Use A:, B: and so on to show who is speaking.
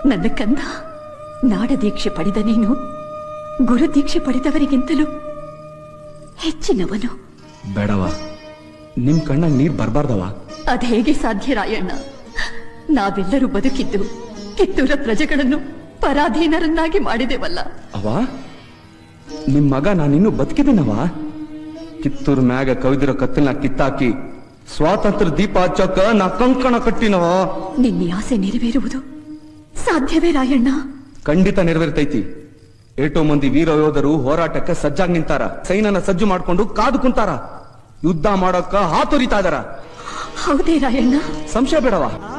A: ನನ್ನ ಕಂದ ನಾಡ ದೀಕ್ಷೆ ಪಡೆದ ನೀನು ಗುರು ದೀಕ್ಷೆ ಪಡೆದವರಿಗಿಂತಲೂ ಹೆಚ್ಚಿನವನು
B: ಬೇಡವ ನಿಮ್ ಕಣ್ಣಾಗ ನೀರ್ ಬರ್ಬಾರ್ದವ
A: ಅದೇಗೆ ಸಾಧ್ಯ ರಾಯಣ್ಣ ನಾವೆಲ್ಲರೂ ಬದುಕಿದ್ದು ಕಿತ್ತೂರ ಪ್ರಜೆಗಳನ್ನು ಪರಾಧೀನರನ್ನಾಗಿ ಮಾಡಿದೆವಲ್ಲ
B: ಅವ ನಿಮ್ ಮಗ ನಾನಿನ್ನೂ ಬದುಕಿದ್ದೀನವ ಕಿತ್ತೂರ್ ಮ್ಯಾಗ ಕವಿದಿರೋ ಕತ್ತಲ್ನ ಕಿತ್ತಾಕಿ ಸ್ವಾತಂತ್ರ್ಯ ದೀಪ ಹಚ್ಚೋಕ ನಾ ಕಂಕಣ ಕಟ್ಟಿನವ
A: ನಿನ್ನ ಆಸೆ ನೆರವೇರುವುದು ಸಾಧ್ಯವೇ ರಾಯಣ್ಣ
B: ಖಂಡಿತ ನೆರವೇರ್ತೈತಿ ಏಟೋ ಮಂದಿ ವೀರ ಯೋಧರು ಹೋರಾಟಕ್ಕೆ ಸಜ್ಜಾಗಿ ನಿಂತಾರ ಸೈನ್ಯನ ಸಜ್ಜು ಮಾಡ್ಕೊಂಡು ಕಾದು ಕುಂತಾರ ಯುದ್ಧ ಮಾಡೋಕ ಹಾತೊರಿತಾ ಇದಾರ
A: ಹೌದೇ ರಾಯಣ್ಣ
B: ಸಂಶಯ ಬೇಡವ